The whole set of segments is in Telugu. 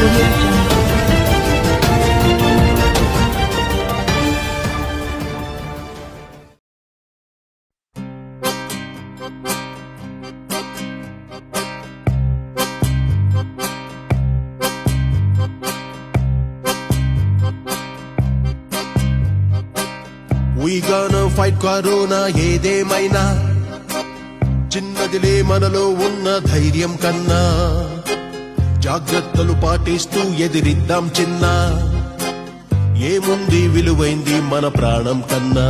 audio jungle. We gonna fight corona ఏదేమైనా చిన్నదిలే మనలో ఉన్న ధైర్యం కన్నా జాగ్రత్తలు పాటిస్తూ ఎదిరిద్దాం చిన్న ఏముంది విలువైంది మన ప్రాణం కన్నా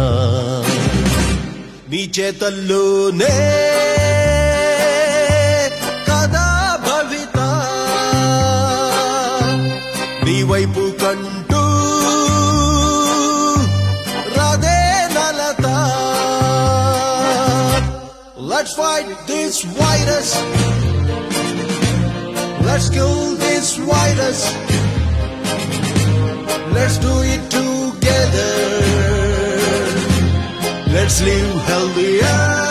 నీ చేతల్లోనే కదా భవిత నీ వైపు కంటూ రాధే నలత Let's fight this virus. Let's kill this virus. Let's do it together. Let's live healthier.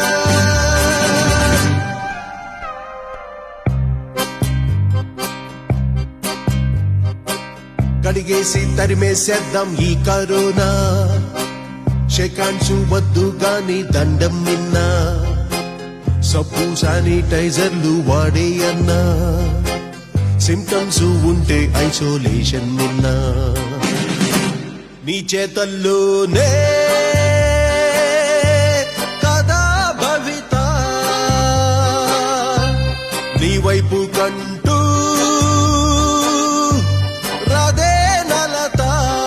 కడిగేసి తరిమేసేద్దాం ఈ కరోనా షెకాన్సు వద్దు గాని దండం నిన్నా సబ్బు శానిటైజర్లు వాడే అన్నా సిమ్టమ్స్ ఉంటే ఐసోలేషన్ నిన్నా నీ చేతల్లోనే కదా భవిత నీ వైపు కంటూ రాధే నలత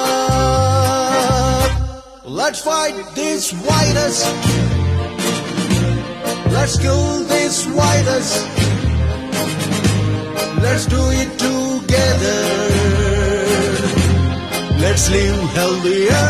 Let's fight this virus. Let's kill this virus. Let's do it together. Let's live healthier.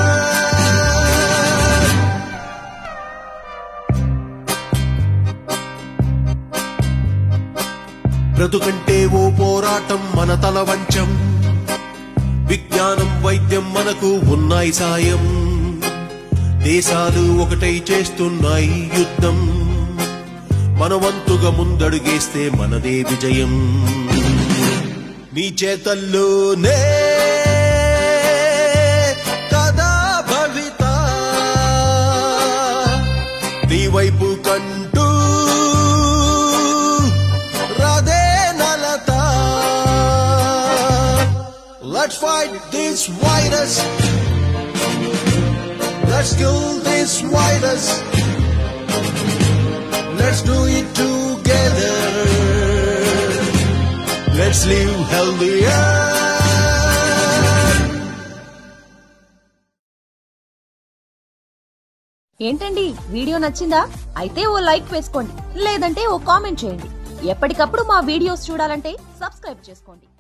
బ్రతుకంటే ఓ పోరాటం మన తల వంచం విజ్ఞానం వైద్యం మనకు ఉన్నాయి సాయం దేశాలు ఒకటై చేస్తున్నాయి యుద్ధం మన వంతుగా ముందడుగేస్తే మనదే విజయం నీ చేతల్లోనే కదా భవిత నీ వైపు కంటూ రాధే నలత Let's fight this virus. Let's kill this virus. Let's do it together. Let's live healthier. ఏంటండి వీడియో నచ్చిందా అయితే ఓ లైక్ వేసుకోండి లేదంటే ఓ కామెంట్ చేయండి ఎప్పటికప్పుడు మా వీడియోస్ చూడాలంటే సబ్స్క్రైబ్ చేసుకోండి